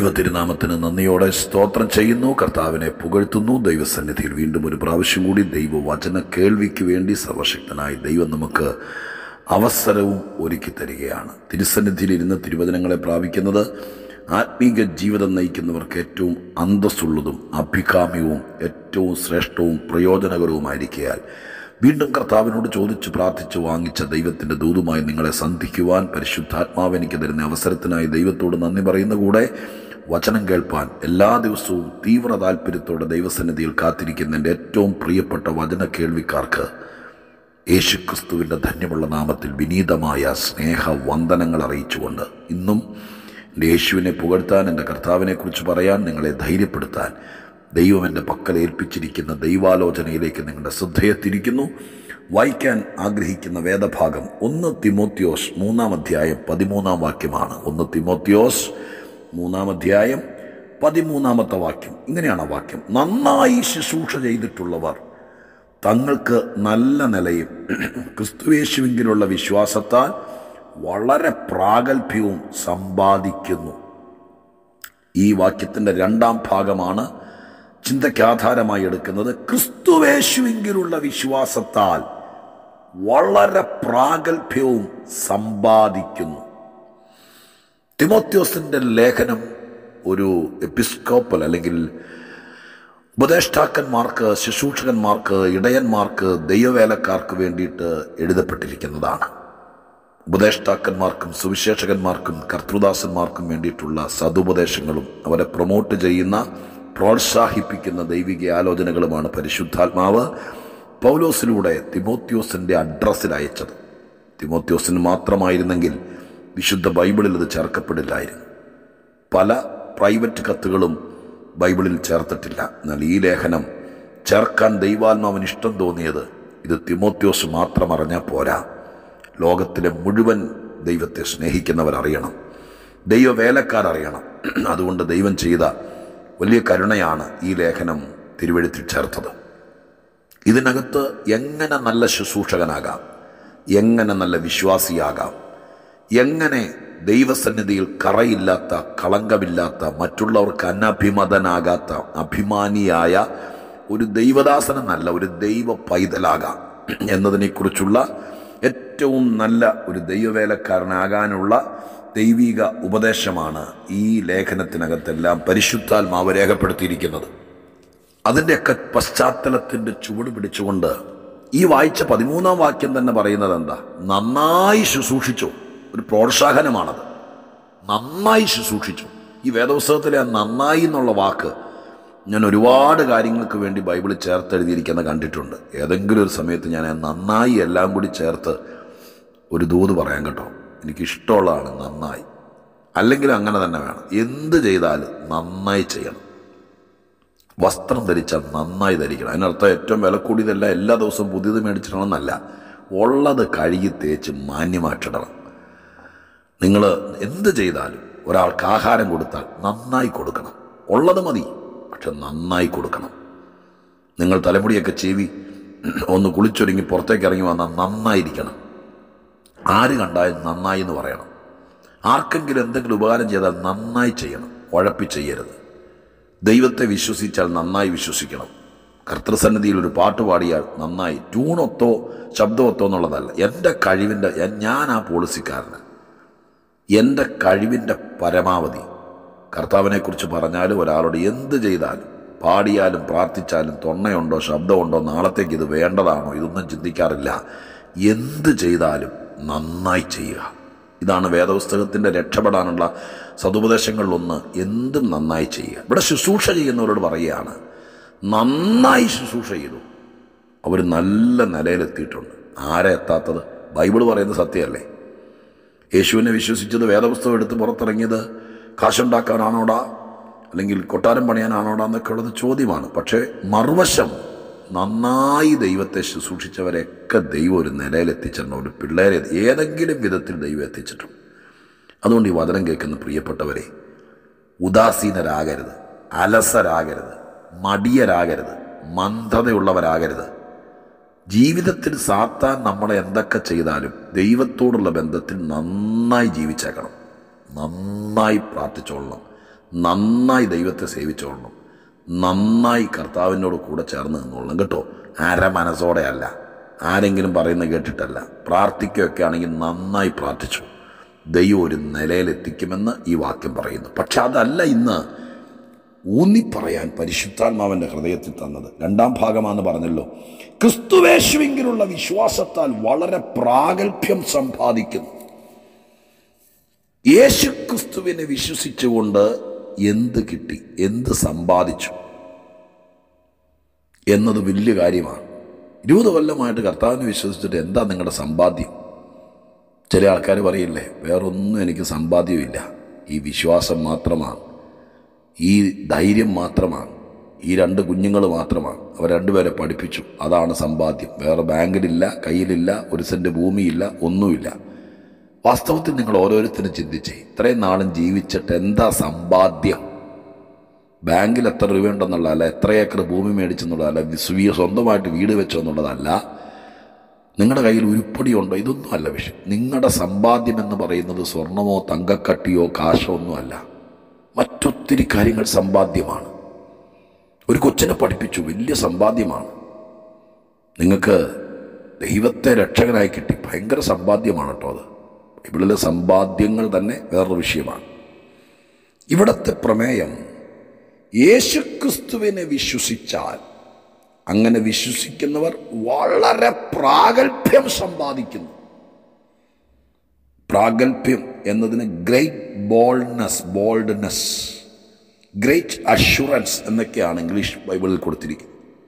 ദൈവ തിരുനാമത്തിന് നന്ദിയോടെ സ്തോത്രം ചെയ്യുന്നു കർത്താവിനെ പുകഴ്ത്തുന്നു ദൈവസന്നിധിയിൽ വീണ്ടും ഒരു പ്രാവശ്യം കൂടി ദൈവവചന കേൾവിക്ക് വേണ്ടി സർവശക്തനായി ദൈവം നമുക്ക് അവസരവും ഒരുക്കി തരികയാണ് തിരുസന്നിധിയിൽ ഇരുന്ന് തിരുവചനങ്ങളെ പ്രാപിക്കുന്നത് ആത്മീക ജീവിതം നയിക്കുന്നവർക്ക് ഏറ്റവും അന്തസ്സുള്ളതും അഭികാമ്യവും ഏറ്റവും ശ്രേഷ്ഠവും പ്രയോജനകരവുമായിരിക്കയാൽ വീണ്ടും കർത്താവിനോട് ചോദിച്ച് പ്രാർത്ഥിച്ച് വാങ്ങിച്ച ദൈവത്തിൻ്റെ ദൂതുമായി നിങ്ങളെ സന്ധിക്കുവാൻ പരിശുദ്ധാത്മാവ് എനിക്ക് തരുന്ന അവസരത്തിനായി ദൈവത്തോട് നന്ദി പറയുന്ന കൂടെ വചനം കേൾപ്പാൻ എല്ലാ ദിവസവും തീവ്ര താല്പര്യത്തോടെ ദൈവസന്നിധിയിൽ കാത്തിരിക്കുന്നതിൻ്റെ ഏറ്റവും പ്രിയപ്പെട്ട വചന കേൾവിക്കാർക്ക് യേശുക്രിസ്തുവിൻ്റെ ധന്യമുള്ള നാമത്തിൽ വിനീതമായ സ്നേഹ വന്ദനങ്ങൾ അറിയിച്ചുകൊണ്ട് ഇന്നും എൻ്റെ യേശുവിനെ പുകഴ്ത്താൻ എൻ്റെ കർത്താവിനെക്കുറിച്ച് പറയാൻ നിങ്ങളെ ധൈര്യപ്പെടുത്താൻ ദൈവം എൻ്റെ പക്കൽ ഏൽപ്പിച്ചിരിക്കുന്ന ദൈവാലോചനയിലേക്ക് നിങ്ങളുടെ ശ്രദ്ധയെ തിരിക്കുന്നു വായിക്കാൻ ആഗ്രഹിക്കുന്ന വേദഭാഗം ഒന്ന് തിമോത്യോസ് മൂന്നാം അധ്യായം പതിമൂന്നാം വാക്യമാണ് ഒന്ന് തിമോത്യോസ് മൂന്നാം അധ്യായം പതിമൂന്നാമത്തെ വാക്യം ഇങ്ങനെയാണ് ആ വാക്യം നന്നായി ശുശ്രൂഷ ചെയ്തിട്ടുള്ളവർ തങ്ങൾക്ക് നല്ല നിലയും ക്രിസ്തുവേശുവിങ്കിലുള്ള വിശ്വാസത്താൽ വളരെ പ്രാഗൽഭ്യവും സമ്പാദിക്കുന്നു ഈ വാക്യത്തിൻ്റെ രണ്ടാം ഭാഗമാണ് ചിന്തയ്ക്ക് ആധാരമായി എടുക്കുന്നത് ക്രിസ്തുവേശുവിങ്കിലുള്ള വിശ്വാസത്താൽ വളരെ പ്രാഗൽഭ്യവും സമ്പാദിക്കുന്നു തിമോത്യോസിൻ്റെ ലേഖനം ഒരു എപ്പിസ്കോപ്പൽ അല്ലെങ്കിൽ ഉപദേഷ്ടാക്കന്മാർക്ക് ശുശ്രൂഷകന്മാർക്ക് ഇടയന്മാർക്ക് ദൈവവേലക്കാർക്ക് വേണ്ടിയിട്ട് എഴുതപ്പെട്ടിരിക്കുന്നതാണ് ഉപദേഷ്ടാക്കന്മാർക്കും സുവിശേഷകന്മാർക്കും കർത്തൃദാസന്മാർക്കും വേണ്ടിയിട്ടുള്ള സതുപദേശങ്ങളും അവരെ പ്രൊമോട്ട് ചെയ്യുന്ന പ്രോത്സാഹിപ്പിക്കുന്ന ദൈവിക ആലോചനകളുമാണ് പരിശുദ്ധാത്മാവ് പൗലോസിലൂടെ തിമോത്യോസിൻ്റെ അഡ്രസ്സിൽ അയച്ചത് തിമോത്യോസിന് മാത്രമായിരുന്നെങ്കിൽ വിശുദ്ധ ബൈബിളിൽ അത് ചേർക്കപ്പെടില്ലായിരുന്നു പല പ്രൈവറ്റ് കത്തുകളും ബൈബിളിൽ ചേർത്തിട്ടില്ല എന്നാൽ ഈ ലേഖനം ചേർക്കാൻ ദൈവാത്മാവിന് ഇഷ്ടം തോന്നിയത് ഇത് തിമോത്യോസ് മാത്രം അറിഞ്ഞാൽ പോരാ ലോകത്തിലെ മുഴുവൻ ദൈവത്തെ സ്നേഹിക്കുന്നവരറിയണം ദൈവവേലക്കാരറിയണം അതുകൊണ്ട് ദൈവം ചെയ്ത വലിയ കരുണയാണ് ഈ ലേഖനം തിരുവഴുത്തിൽ ചേർത്തത് ഇതിനകത്ത് എങ്ങനെ നല്ല ശുശ്രൂഷകനാകാം എങ്ങനെ നല്ല വിശ്വാസിയാകാം എങ്ങനെ ദൈവസന്നിധിയിൽ കറയില്ലാത്ത കളങ്കമില്ലാത്ത മറ്റുള്ളവർക്ക് അനഭിമതനാകാത്ത അഭിമാനിയായ ഒരു ദൈവദാസനെന്നല്ല ഒരു ദൈവ പൈതലാകാം എന്നതിനെക്കുറിച്ചുള്ള ഏറ്റവും നല്ല ഒരു ദൈവവേലക്കാരനാകാനുള്ള ദൈവിക ഉപദേശമാണ് ഈ ലേഖനത്തിനകത്തെല്ലാം പരിശുദ്ധാത്മാവ് രേഖപ്പെടുത്തിയിരിക്കുന്നത് അതിൻ്റെയൊക്കെ പശ്ചാത്തലത്തിൻ്റെ ചുവട് പിടിച്ചുകൊണ്ട് ഈ വായിച്ച പതിമൂന്നാം വാക്യം തന്നെ പറയുന്നത് എന്താ നന്നായി ശുശ്രൂഷിച്ചു ഒരു പ്രോത്സാഹനമാണത് നന്നായി ശുശ്രൂഷിച്ചു ഈ വേദപുസ്തകത്തിലെ ആ നന്നായി എന്നുള്ള വാക്ക് ഞാൻ ഒരുപാട് കാര്യങ്ങൾക്ക് വേണ്ടി ബൈബിളിൽ ചേർത്ത് എഴുതിയിരിക്കുന്ന കണ്ടിട്ടുണ്ട് ഏതെങ്കിലും ഒരു സമയത്ത് ഞാൻ ആ നന്നായി എല്ലാം കൂടി ചേർത്ത് ഒരു ദൂത് പറയാൻ കേട്ടോ എനിക്കിഷ്ടമുള്ളതാണ് നന്നായി അല്ലെങ്കിൽ അങ്ങനെ തന്നെ വേണം എന്ത് ചെയ്താലും നന്നായി ചെയ്യണം വസ്ത്രം ധരിച്ചാൽ നന്നായി ധരിക്കണം അതിനർത്ഥം ഏറ്റവും വില കൂടിയതല്ല എല്ലാ ദിവസവും പുതിയത് മേടിച്ചിടണമെന്നല്ല ഉള്ളത് കഴുകി തേച്ച് മാന്യമായിട്ടിടണം നിങ്ങൾ എന്ത് ചെയ്താലും ഒരാൾക്ക് ആഹാരം കൊടുത്താൽ നന്നായി കൊടുക്കണം ഉള്ളത് മതി പക്ഷെ നന്നായി കൊടുക്കണം നിങ്ങൾ തലമുടിയൊക്കെ ചെവി ഒന്ന് കുളിച്ചൊരുങ്ങി പുറത്തേക്ക് ഇറങ്ങി വന്നാൽ നന്നായിരിക്കണം ആര് കണ്ടാലും നന്നായി എന്ന് പറയണം ആർക്കെങ്കിലും എന്തെങ്കിലും ഉപകാരം ചെയ്താൽ നന്നായി ചെയ്യണം ഉഴപ്പി ചെയ്യരുത് ദൈവത്തെ വിശ്വസിച്ചാൽ നന്നായി വിശ്വസിക്കണം കർത്തൃസന്നിധിയിൽ ഒരു പാട്ട് പാടിയാൽ നന്നായി ട്യൂണൊത്തോ ശബ്ദമൊത്തോ എന്നുള്ളതല്ല എൻ്റെ കഴിവിൻ്റെ ഞാൻ ആ പോളിസിക്കാരന് എൻ്റെ കഴിവിൻ്റെ പരമാവധി കർത്താവിനെക്കുറിച്ച് പറഞ്ഞാലും ഒരാളോട് എന്ത് ചെയ്താലും പാടിയാലും പ്രാർത്ഥിച്ചാലും തൊണ്ണയുണ്ടോ ശബ്ദമുണ്ടോ നാളത്തേക്ക് ഇത് വേണ്ടതാണോ ഇതൊന്നും ചിന്തിക്കാറില്ല എന്ത് ചെയ്താലും നന്നായി ചെയ്യുക ഇതാണ് വേദപുസ്തകത്തിൻ്റെ രക്ഷപ്പെടാനുള്ള സതുപദേശങ്ങളിലൊന്ന് എന്തും നന്നായി ചെയ്യുക ഇവിടെ ശുശ്രൂഷ ചെയ്യുന്നവരോട് പറയുകയാണ് നന്നായി ശുശ്രൂഷ ചെയ്തു അവർ നല്ല നിലയിലെത്തിയിട്ടുണ്ട് ആരെ എത്താത്തത് ബൈബിൾ പറയുന്നത് സത്യമല്ലേ യേശുവിനെ വിശ്വസിച്ചത് വേദപുസ്തകം എടുത്ത് പുറത്തിറങ്ങിയത് കാശുണ്ടാക്കാനാണോടാ അല്ലെങ്കിൽ കൊട്ടാരം പണിയാനാണോടാ എന്നൊക്കെ ഉള്ളത് ചോദ്യമാണ് പക്ഷേ മറുവശം നന്നായി ദൈവത്തെ ശുശ്രൂഷിച്ചവരെയൊക്കെ ദൈവം ഒരു നിലയിലെത്തിച്ചിട്ടുണ്ട് ഒരു പിള്ളേരെ ഏതെങ്കിലും വിധത്തിൽ ദൈവം എത്തിച്ചിട്ടുണ്ട് അതുകൊണ്ട് ഈ വചനം കേൾക്കുന്ന പ്രിയപ്പെട്ടവരെ ഉദാസീനരാകരുത് അലസരാകരുത് മടിയരാകരുത് മന്ദതയുള്ളവരാകരുത് ജീവിതത്തിൽ സാത്താൻ നമ്മളെ എന്തൊക്കെ ചെയ്താലും ദൈവത്തോടുള്ള ബന്ധത്തിൽ നന്നായി ജീവിച്ചേക്കണം നന്നായി പ്രാർത്ഥിച്ചോളണം നന്നായി ദൈവത്തെ സേവിച്ചോളണം നന്നായി കർത്താവിനോട് കൂടെ ചേർന്ന് നിന്നോളണം കേട്ടോ അര മനസ്സോടെ അല്ല ആരെങ്കിലും പറയുന്നത് കേട്ടിട്ടല്ല പ്രാർത്ഥിക്കുകയൊക്കെ ആണെങ്കിൽ നന്നായി പ്രാർത്ഥിച്ചു ദൈവം ഒരു നിലയിലെത്തിക്കുമെന്ന് ഈ വാക്യം പറയുന്നു പക്ഷെ അതല്ല ഇന്ന് ഊന്നിപ്പറയാൻ പരിശുദ്ധാത്മാവിൻ്റെ ഹൃദയത്തിൽ തന്നത് രണ്ടാം ഭാഗമാണെന്ന് പറഞ്ഞല്ലോ ക്രിസ്തുവേശുവിങ്കിലുള്ള വിശ്വാസത്താൽ വളരെ പ്രാഗൽഭ്യം സമ്പാദിക്കുന്നു യേശു ക്രിസ്തുവിനെ വിശ്വസിച്ചുകൊണ്ട് എന്ത് കിട്ടി എന്ത് സമ്പാദിച്ചു എന്നത് വലിയ കാര്യമാണ് ഇരുപത് കൊല്ലമായിട്ട് കർത്താവിനെ വിശ്വസിച്ചിട്ട് എന്താ നിങ്ങളുടെ സമ്പാദ്യം ചില ആൾക്കാർ പറയില്ലേ വേറൊന്നും എനിക്ക് സമ്പാദ്യമില്ല ഈ വിശ്വാസം മാത്രമാണ് ഈ ധൈര്യം മാത്രമാണ് ഈ രണ്ട് കുഞ്ഞുങ്ങൾ മാത്രമാണ് അവർ രണ്ടുപേരെ പഠിപ്പിച്ചു അതാണ് സമ്പാദ്യം വേറെ ബാങ്കിലില്ല കയ്യിലില്ല ഒരു സെൻറ്റ് ഭൂമിയില്ല ഒന്നുമില്ല വാസ്തവത്തിൽ നിങ്ങൾ ഓരോരുത്തരും ചിന്തിച്ചേ ഇത്രയും നാളും ജീവിച്ചിട്ട് എന്താ സമ്പാദ്യം ബാങ്കിൽ എത്ര രൂപയുണ്ടെന്നുള്ളതല്ല എത്ര ഏക്കർ ഭൂമി മേടിച്ചെന്നുള്ളതല്ല സ്വീ സ്വന്തമായിട്ട് വീട് വെച്ചോ എന്നുള്ളതല്ല നിങ്ങളുടെ കയ്യിൽ ഉരുപ്പടി ഉണ്ടോ ഇതൊന്നുമല്ല വിഷയം നിങ്ങളുടെ സമ്പാദ്യം എന്ന് പറയുന്നത് സ്വർണമോ തങ്കക്കട്ടിയോ കാശോ ഒന്നുമല്ല മറ്റൊത്തിരി കാര്യങ്ങൾ സമ്പാദ്യമാണ് ഒരു കൊച്ചിനെ പഠിപ്പിച്ചു വലിയ സമ്പാദ്യമാണ് നിങ്ങൾക്ക് ദൈവത്തെ രക്ഷകനായി കിട്ടി ഭയങ്കര സമ്പാദ്യമാണ് കേട്ടോ അത് ബൈബിളിലെ സമ്പാദ്യങ്ങൾ തന്നെ വേറൊരു വിഷയമാണ് ഇവിടത്തെ പ്രമേയം യേശുക്രിസ്തുവിനെ വിശ്വസിച്ചാൽ അങ്ങനെ വിശ്വസിക്കുന്നവർ വളരെ പ്രാഗൽഭ്യം സമ്പാദിക്കുന്നു പ്രാഗൽഭ്യം എന്നതിന് great boldness boldness great assurance എന്നൊക്കെയാണ് ഇംഗ്ലീഷ് ബൈബിളിൽ കൊടുത്തിരിക്കുന്നത്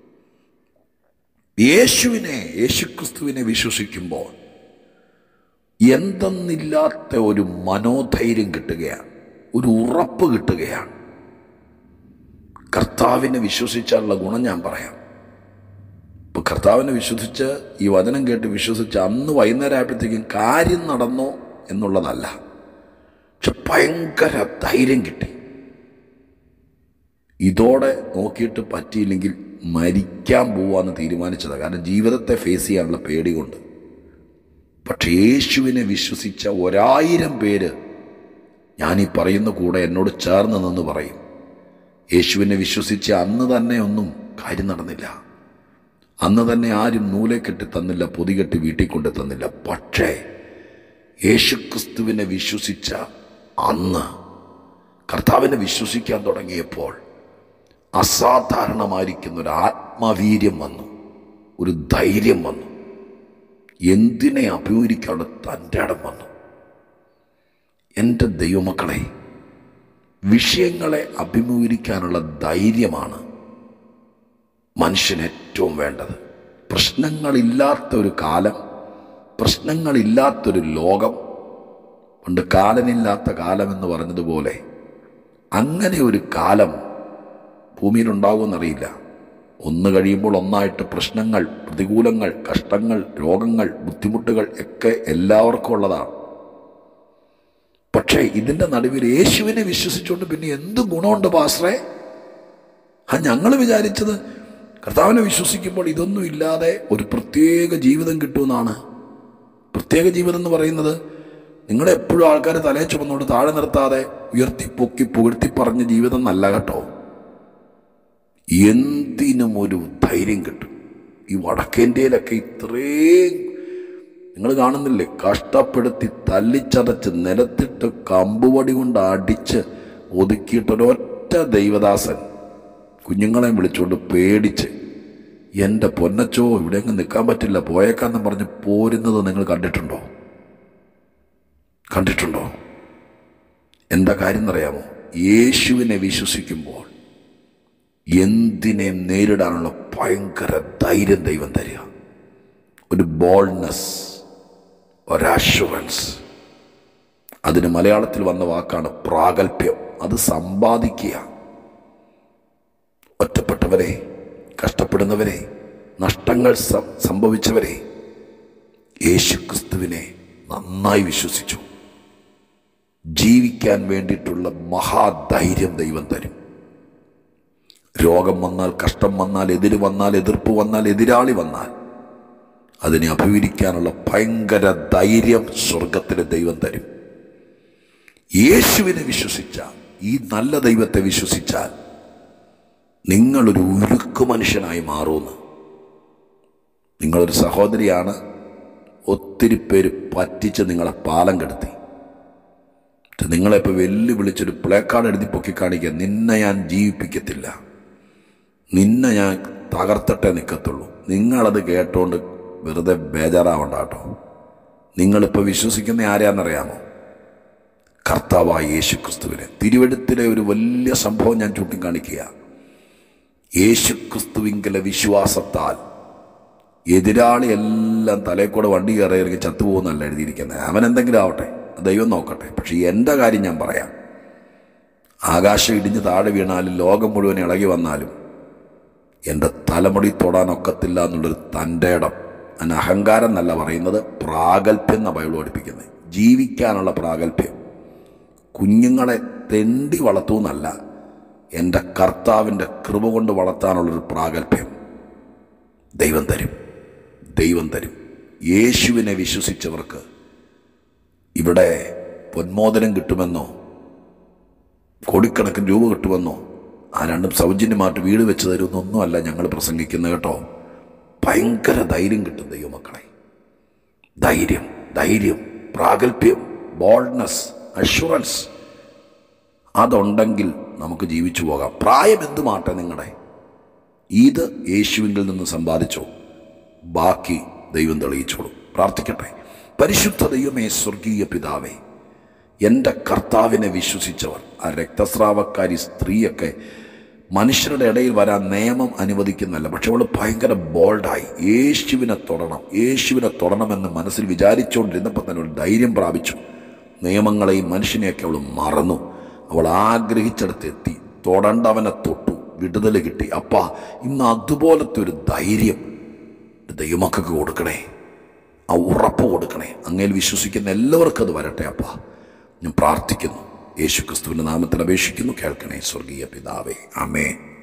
യേശുവിനെ യേശുക്രിസ്തുവിനെ വിശ്വസിക്കുമ്പോൾ എന്തെന്നില്ലാത്ത ഒരു മനോധൈര്യം കിട്ടുകയാണ് ഒരു ഉറപ്പ് കിട്ടുകയാണ് കർത്താവിനെ വിശ്വസിച്ചാലുള്ള ഗുണം ഞാൻ പറയാം ഇപ്പൊ കർത്താവിനെ വിശ്വസിച്ച് ഈ വചനം കേട്ട് വിശ്വസിച്ച് അന്ന് വൈകുന്നേരം ആയപ്പോഴത്തേക്കും കാര്യം നടന്നോ എന്നുള്ളതല്ല പക്ഷെ ഭയങ്കര ധൈര്യം കിട്ടി ഇതോടെ നോക്കിയിട്ട് പറ്റിയില്ലെങ്കിൽ മരിക്കാൻ പോവാന്ന് തീരുമാനിച്ചതാണ് കാരണം ജീവിതത്തെ ഫേസ് ചെയ്യാനുള്ള പേടി കൊണ്ട് പക്ഷെ യേശുവിനെ വിശ്വസിച്ച ഒരായിരം പേര് ഞാൻ ഈ പറയുന്ന കൂടെ എന്നോട് ചേർന്ന് നിന്ന് പറയും യേശുവിനെ വിശ്വസിച്ച് അന്ന് തന്നെ ഒന്നും കാര്യം നടന്നില്ല അന്ന് തന്നെ ആരും നൂലെ കെട്ടി തന്നില്ല പൊതികെട്ടി വീട്ടിൽ കൊണ്ട് തന്നില്ല പക്ഷേ യേശുക്രിസ്തുവിനെ വിശ്വസിച്ച അന്ന് കർത്താവിനെ വിശ്വസിക്കാൻ തുടങ്ങിയപ്പോൾ അസാധാരണമായിരിക്കുന്ന ഒരു ആത്മവീര്യം വന്നു ഒരു ധൈര്യം വന്നു എന്തിനെ അഭിമുഖിക്കാനുള്ള തൻ്റെ ഇടം വന്നു എൻ്റെ ദൈവമക്കളെ വിഷയങ്ങളെ അഭിമുഖീകരിക്കാനുള്ള ധൈര്യമാണ് മനുഷ്യന് ഏറ്റവും വേണ്ടത് പ്രശ്നങ്ങളില്ലാത്ത ഒരു കാലം പ്രശ്നങ്ങളില്ലാത്തൊരു ലോകം പണ്ട് കാലനില്ലാത്ത കാലം എന്ന് പറഞ്ഞതുപോലെ അങ്ങനെ ഒരു കാലം ഭൂമിയിലുണ്ടാകുമെന്നറിയില്ല ഒന്ന് കഴിയുമ്പോൾ ഒന്നായിട്ട് പ്രശ്നങ്ങൾ പ്രതികൂലങ്ങൾ കഷ്ടങ്ങൾ രോഗങ്ങൾ ബുദ്ധിമുട്ടുകൾ ഒക്കെ എല്ലാവർക്കും ഉള്ളതാണ് പക്ഷേ ഇതിൻ്റെ നടുവിൽ യേശുവിനെ വിശ്വസിച്ചുകൊണ്ട് പിന്നെ എന്ത് ഗുണമുണ്ട് പാസ്രേ ആ ഞങ്ങൾ വിചാരിച്ചത് കർത്താവിനെ വിശ്വസിക്കുമ്പോൾ ഇതൊന്നും ഇല്ലാതെ ഒരു പ്രത്യേക ജീവിതം കിട്ടുമെന്നാണ് പ്രത്യേക ജീവിതം എന്ന് പറയുന്നത് നിങ്ങളെ എപ്പോഴും ആൾക്കാർ തലയെ ചുമന്നുകൊണ്ട് താഴെ നിർത്താതെ ഉയർത്തി പൊക്കി പുകഴ്ത്തി പറഞ്ഞ ജീവിതം നല്ല കേട്ടോ എന്തിനും ഒരു ധൈര്യം കിട്ടും ഈ വടക്കേന്ത്യയിലൊക്കെ ഇത്രയും നിങ്ങൾ കാണുന്നില്ലേ കഷ്ടപ്പെടുത്തി തല്ലിച്ചതച്ച് നിലത്തിട്ട് കമ്പുവടി കൊണ്ട് അടിച്ച് ഒതുക്കിയിട്ടൊരൊറ്റ ദൈവദാസൻ കുഞ്ഞുങ്ങളെ വിളിച്ചുകൊണ്ട് പേടിച്ച് എൻ്റെ പൊന്നച്ചോ ഇവിടെ അങ്ങ് നിൽക്കാൻ പറ്റില്ല പോയേക്കാന്ന് പറഞ്ഞ് പോരുന്നത് നിങ്ങൾ കണ്ടിട്ടുണ്ടോ കണ്ടിട്ടുണ്ടോ എന്താ കാര്യം എന്നറിയാമോ യേശുവിനെ വിശ്വസിക്കുമ്പോൾ എന്തിനെ നേരിടാനുള്ള ഭയങ്കര ധൈര്യം ദൈവം തരിക ഒരു ബോൾഡ്നെസ് ഒരഷുറൻസ് അതിന് മലയാളത്തിൽ വന്ന വാക്കാണ് പ്രാഗൽഭ്യം അത് സമ്പാദിക്കുക ഒറ്റപ്പെട്ടവരെ കഷ്ടപ്പെടുന്നവരെ നഷ്ടങ്ങൾ സം- സംഭവിച്ചവരെ യേശുക്രിസ്തുവിനെ നന്നായി വിശ്വസിച്ചു ജീവിക്കാൻ വേണ്ടിയിട്ടുള്ള മഹാധൈര്യം ദൈവം തരും രോഗം വന്നാൽ കഷ്ടം വന്നാൽ എതിര് വന്നാൽ എതിർപ്പ് വന്നാൽ എതിരാളി വന്നാൽ അതിനെ അഭിമുഖീകരിക്കാനുള്ള ഭയങ്കര ധൈര്യം സ്വർഗത്തിലെ ദൈവം തരും യേശുവിനെ വിശ്വസിച്ച ഈ നല്ല ദൈവത്തെ വിശ്വസിച്ചാൽ നിങ്ങളൊരു ഉരുക്കു മനുഷ്യനായി മാറുമെന്ന് നിങ്ങളൊരു സഹോദരിയാണ് ഒത്തിരി പേര് പറ്റിച്ച് നിങ്ങളെ പാലം കെടുത്തി എന്നിട്ട് നിങ്ങളെ ഇപ്പോൾ വെല്ലുവിളിച്ചൊരു പ്ലേ കാർഡ് എഴുതി പൊക്കി കാണിക്കുക നിന്നെ ഞാൻ ജീവിപ്പിക്കത്തില്ല നിന്നെ ഞാൻ തകർത്തിട്ടേ നിൽക്കത്തുള്ളൂ നിങ്ങളത് കേട്ടോണ്ട് വെറുതെ ബേജാറാവണ്ട കേട്ടോ നിങ്ങളിപ്പോൾ വിശ്വസിക്കുന്ന ആരെയാണെന്നറിയാമോ കർത്താവായ യേശു ക്രിസ്തുവിനെ തിരുവഴുത്തിലെ ഒരു വലിയ സംഭവം ഞാൻ ചൂണ്ടിക്കാണിക്കുക യേശു ക്രിസ്തുവിങ്കലെ വിശ്വാസത്താൽ എതിരാളി എല്ലാം തലയിൽ കൂടെ വണ്ടി കയറി ഇറങ്ങി ചത്തുപോകുന്നല്ല എഴുതിയിരിക്കുന്നത് അവൻ എന്തെങ്കിലും ആവട്ടെ ദൈവം നോക്കട്ടെ പക്ഷെ എൻ്റെ കാര്യം ഞാൻ പറയാം ആകാശം ഇടിഞ്ഞ് താഴെ വീണാലും ലോകം മുഴുവൻ ഇളകി വന്നാലും എൻ്റെ തലമുടി തൊടാനൊക്കത്തില്ല എന്നുള്ളൊരു തൻ്റെ ഇടം ഞാൻ അഹങ്കാരം എന്നല്ല പറയുന്നത് പ്രാഗൽഭ്യം എന്ന ബൈബിൾ പഠിപ്പിക്കുന്നത് ജീവിക്കാനുള്ള പ്രാഗൽഭ്യം കുഞ്ഞുങ്ങളെ തെണ്ടി വളർത്തൂന്നല്ല എൻ്റെ കർത്താവിൻ്റെ കൃപ കൊണ്ട് വളർത്താനുള്ളൊരു പ്രാഗൽഭ്യം ദൈവം തരും ദൈവം തരും യേശുവിനെ വിശ്വസിച്ചവർക്ക് ഇവിടെ പൊന്മോദനം കിട്ടുമെന്നോ കോടിക്കണക്കിന് രൂപ കിട്ടുമെന്നോ ആ രണ്ടും സൗജന്യമായിട്ട് വീട് വെച്ച് തരുമെന്നൊന്നുമല്ല ഞങ്ങൾ പ്രസംഗിക്കുന്നത് കേട്ടോ ഭയങ്കര ധൈര്യം കിട്ടും ദൈവമക്കളെ ധൈര്യം ധൈര്യം പ്രാഗൽഭ്യം ബോൾഡ്നെസ് അഷുറൻസ് അതുണ്ടെങ്കിൽ നമുക്ക് ജീവിച്ചു പോകാം പ്രായം എന്തുമാട്ടെ നിങ്ങളുടെ ഇത് യേശുവിൽ നിന്ന് സമ്പാദിച്ചോ ബാക്കി ദൈവം തെളിയിച്ചോളൂ പ്രാർത്ഥിക്കട്ടെ പരിശുദ്ധ ദൈവമേ സ്വർഗീയ പിതാവേ എൻ്റെ കർത്താവിനെ വിശ്വസിച്ചവർ ആ രക്തസ്രാവക്കാരി സ്ത്രീയൊക്കെ മനുഷ്യരുടെ ഇടയിൽ വരാൻ നിയമം അനുവദിക്കുന്നല്ല പക്ഷെ അവൾ ഭയങ്കര ബോൾഡായി യേശുവിനെ തൊടണം യേശുവിനെ തൊടണമെന്ന് മനസ്സിൽ വിചാരിച്ചുകൊണ്ടിരുന്നപ്പോൾ തന്നെ ഒരു ധൈര്യം പ്രാപിച്ചു നിയമങ്ങളെയും മനുഷ്യനെയൊക്കെ അവൾ മറന്നു അവൾ ആഗ്രഹിച്ചിടത്ത് എത്തി തൊടണ്ടവനെ തൊട്ടു വിടുതൽ കിട്ടി അപ്പാ ഇന്ന് അതുപോലത്തെ ഒരു ധൈര്യം ദൈവമക്കൾക്ക് കൊടുക്കണേ ആ ഉറപ്പ് കൊടുക്കണേ അങ്ങയിൽ വിശ്വസിക്കുന്ന എല്ലാവർക്കും അത് വരട്ടെ അപ്പാ ഞാൻ പ്രാർത്ഥിക്കുന്നു യേശു ക്രിസ്തുവിൻ്റെ നാമത്തിൽ അപേക്ഷിക്കുന്നു കേൾക്കണേ സ്വർഗീയ പിതാവേ അമേ